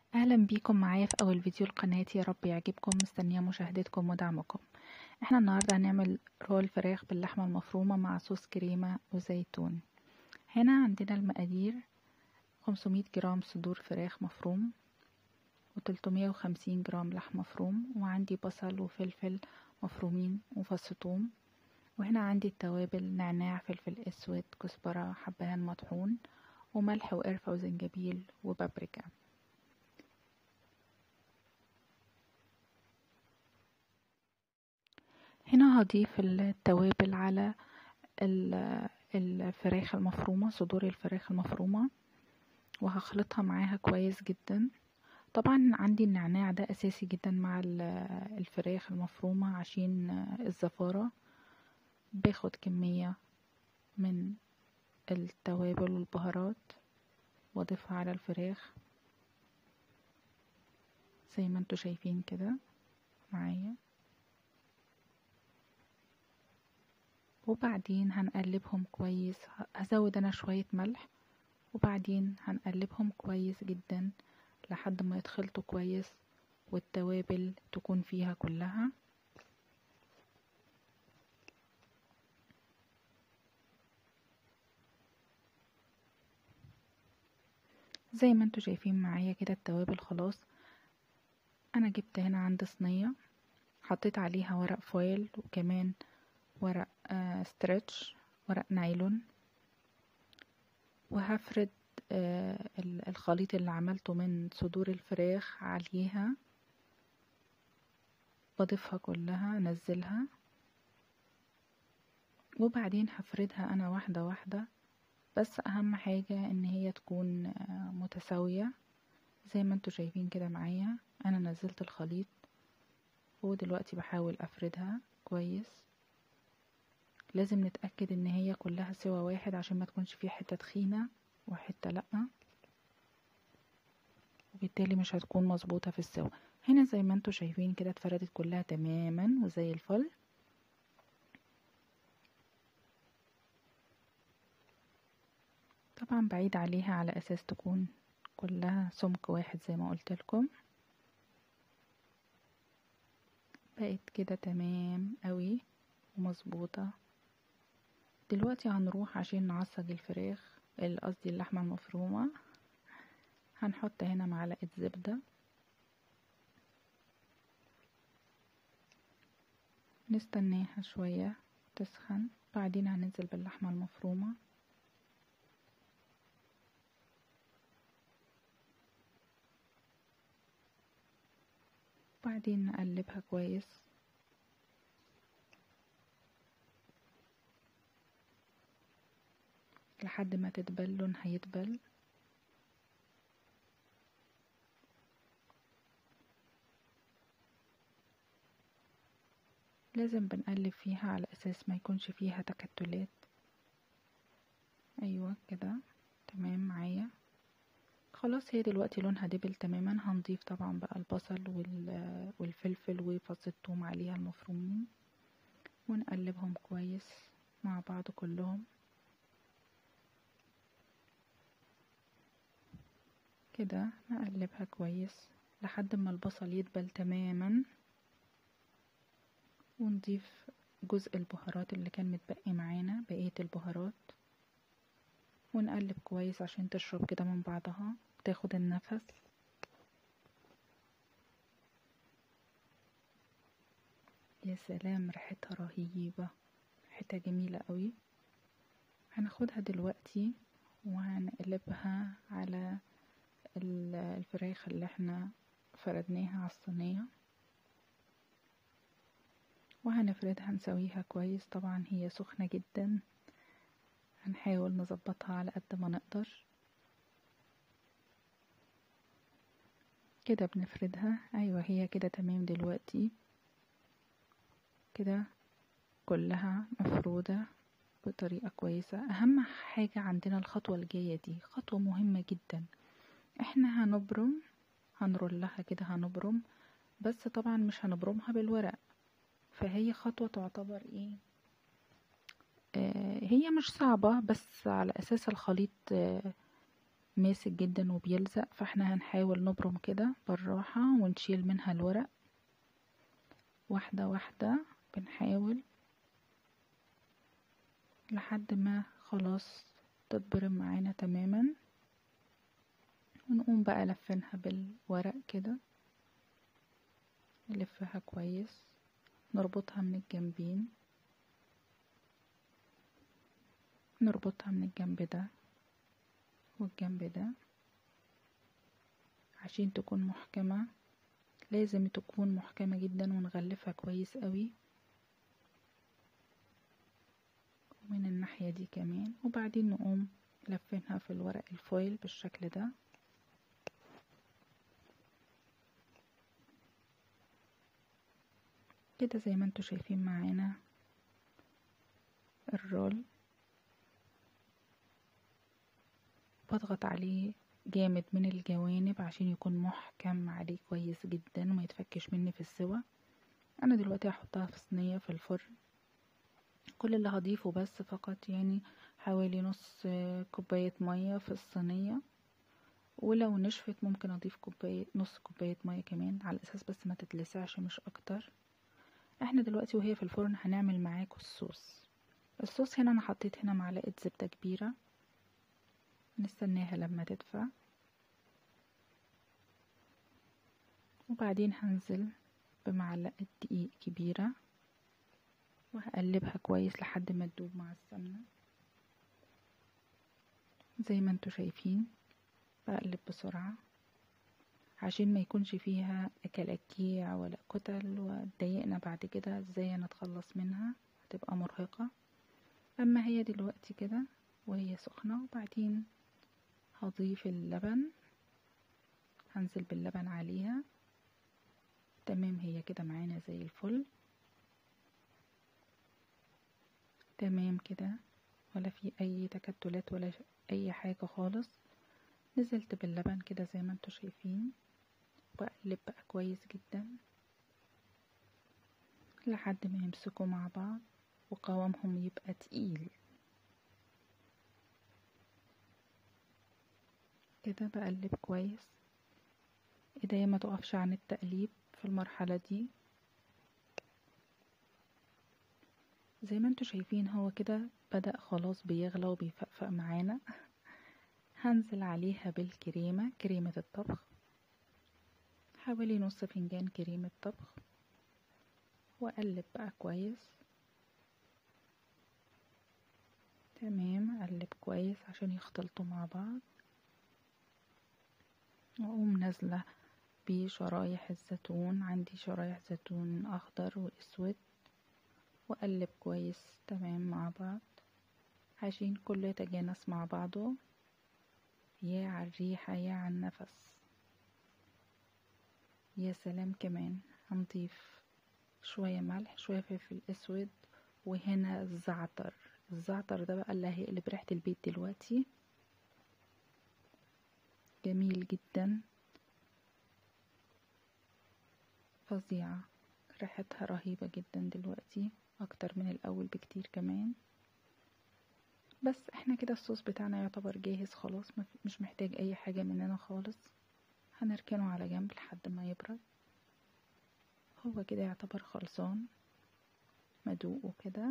اهلا بيكم معايا في اول فيديو لقناتي يا رب يعجبكم مستنيه مشاهدتكم ودعمكم احنا النهارده هنعمل رول فراخ باللحمه المفرومه مع صوص كريمه وزيتون هنا عندنا المقادير 500 جرام صدور فراخ مفروم و350 جرام لحم مفروم وعندي بصل وفلفل مفرومين وفص ثوم وهنا عندي التوابل نعناع فلفل اسود كزبره حبهان مطحون وملح وقرفه وزنجبيل وبابريكا هنا هضيف التوابل على الفراخ المفرومة صدور الفراخ المفرومة وهخلطها معاها كويس جدا طبعا عندي النعناع ده اساسي جدا مع الفراخ المفرومة عشان الزفارة باخد كمية من التوابل والبهارات واضيفها على الفراخ زي ما انتوا شايفين كده معايا وبعدين هنقلبهم كويس هزود انا شوية ملح وبعدين هنقلبهم كويس جدا لحد ما يتخلطوا كويس والتوابل تكون فيها كلها زي ما انتوا شايفين معايا كده التوابل خلاص انا جبت هنا عند صينية حطيت عليها ورق فويل وكمان ورق آه ستريتش ورق نايلون وهفرد آه الخليط اللي عملته من صدور الفراخ عليها بضيفها كلها انزلها وبعدين هفردها انا واحدة واحدة بس اهم حاجة ان هي تكون آه متساوية زي ما انتوا شايفين كده معايا انا نزلت الخليط ودلوقتي بحاول افردها كويس لازم نتأكد ان هي كلها سوا واحد عشان ما تكونش فيه حتة تخينة وحتة لأ وبالتالي مش هتكون مظبوطة في السوا هنا زي ما انتوا شايفين كده اتفردت كلها تماما وزي الفل طبعا بعيد عليها على اساس تكون كلها سمك واحد زي ما قلت لكم بقت كده تمام قوي ومظبوطه دلوقتي هنروح عشان نعصج الفراخ قصدي اللحمة المفرومة هنحط هنا معلقة زبدة نستناها شوية تسخن بعدين هننزل باللحمة المفرومة بعدين نقلبها كويس لحد ما تدبل لونها يدبل لازم بنقلب فيها على اساس ما يكونش فيها تكتلات ايوه كده تمام معايا خلاص هي دلوقتي لونها دبل تماما هنضيف طبعا بقى البصل والفلفل وفص الثوم عليها المفرومين ونقلبهم كويس مع بعض كلهم كده نقلبها كويس لحد ما البصل يدبل تماما ونضيف جزء البهارات اللي كان متبقي معانا بقية البهارات ونقلب كويس عشان تشرب كده من بعضها تاخد النفس يا سلام ريحتها رهيبة ريحتها جميلة قوي هناخدها دلوقتي وهنقلبها على الفراخ اللي احنا فردناها على الصينية وهنفردها نسويها كويس طبعا هي سخنة جدا هنحاول نظبطها على قد ما نقدر كده بنفردها ايوه هي كده تمام دلوقتي كده كلها مفرودة بطريقة كويسة اهم حاجة عندنا الخطوة الجاية دي خطوة مهمة جدا احنا هنبرم هنرولها كده هنبرم بس طبعا مش هنبرمها بالورق فهي خطوة تعتبر ايه آه هي مش صعبة بس على اساس الخليط آه ماسك جدا وبيلزق فاحنا هنحاول نبرم كده بالراحة ونشيل منها الورق واحدة واحدة بنحاول لحد ما خلاص تتبرم معانا تماما ونقوم بقى لفينها بالورق كده نلفها كويس نربطها من الجنبين نربطها من الجنب ده والجنب ده عشان تكون محكمة لازم تكون محكمة جدا ونغلفها كويس قوي ومن الناحية دي كمان وبعدين نقوم لفينها في الورق الفويل بالشكل ده كده زي ما انتوا شايفين معانا الرول بضغط عليه جامد من الجوانب عشان يكون محكم عليه كويس جدا وما يتفكش مني في السوا انا دلوقتي هحطها في صينية في الفرن كل اللي هضيفه بس فقط يعني حوالي نص كوباية مية في الصينية ولو نشفت ممكن اضيف كوباية نص كوباية مية كمان على اساس بس ما تتلسعش مش اكتر احنا دلوقتي وهي في الفرن هنعمل معاكم الصوص الصوص هنا انا حطيت هنا معلقة زبدة كبيرة نستناها لما تدفع وبعدين هنزل بمعلقة دقيق كبيرة وهقلبها كويس لحد ما تدوب مع السمنة زي ما انتوا شايفين بقلب بسرعة عشان ما يكونش فيها كلاكيع ولا كتل وتضايقنا بعد كده ازاي نتخلص منها هتبقى مرهقة اما هي دلوقتي كده وهي سخنة وبعدين هضيف اللبن هنزل باللبن عليها تمام هي كده معانا زي الفل تمام كده ولا في اي تكتلات ولا اي حاجة خالص نزلت باللبن كده زي ما انتوا شايفين بقلب بقى كويس جدا لحد ما يمسكوا مع بعض وقوامهم يبقى تقيل كده بقلب كويس ايديا ما تقفش عن التقليب في المرحلة دي زي ما انتوا شايفين هو كده بدأ خلاص بيغلى وبيفقفق معانا هنزل عليها بالكريمة كريمة الطبخ حوالي نص فنجان كريمة طبخ واقلب بقى كويس تمام اقلب كويس عشان يختلطوا مع بعض واقوم نازلة بشرايح الزيتون عندي شرايح زيتون اخضر واسود واقلب كويس تمام مع بعض عشان كله يتجانس مع بعضه يا على الريحة يا على النفس يا سلام كمان هنضيف شوية ملح شوية فلفل اسود وهنا الزعتر الزعتر ده بقى اللي هيقلب ريحة البيت دلوقتي جميل جدا فظيعة ريحتها رهيبة جدا دلوقتي اكتر من الاول بكتير كمان بس احنا كده الصوص بتاعنا يعتبر جاهز خلاص مش محتاج اي حاجة مننا خالص هنركنه على جنب لحد ما يبرد هو كده يعتبر خلصان مدوقه كده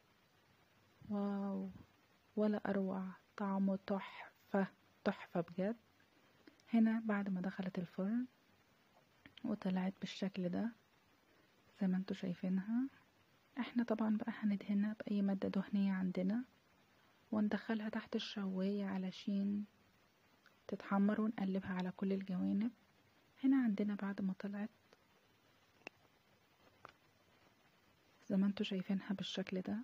واو ولا اروع طعمه تحفة تحفة بجد هنا بعد ما دخلت الفرن وطلعت بالشكل ده زي ما انتوا شايفينها احنا طبعا بقى هندهنها باي مادة دهنية عندنا وندخلها تحت الشواية علشان تتحمر ونقلبها على كل الجوانب هنا عندنا بعد ما طلعت زي ما انتوا شايفينها بالشكل ده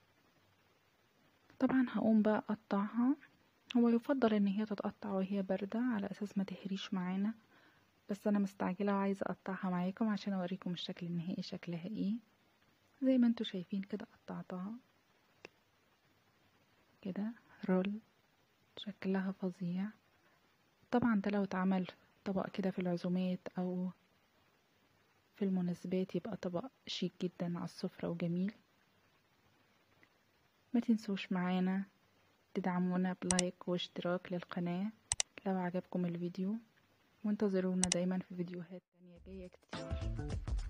طبعا هقوم بقى اقطعها هو يفضل ان هي تتقطع وهي باردة على اساس ما تهريش معانا بس انا مستعجلة وعايزة اقطعها معاكم عشان اوريكم الشكل النهائي شكلها ايه زي ما انتوا شايفين كده قطعتها كده رول شكلها فظيع طبعا ده لو اتعمل طبق كده في العزومات او في المناسبات يبقى طبق شيك جدا على السفرة وجميل ما تنسوش معانا تدعمونا بلايك واشتراك للقناة لو عجبكم الفيديو وانتظرونا دايما في فيديوهات تانية جاية كتير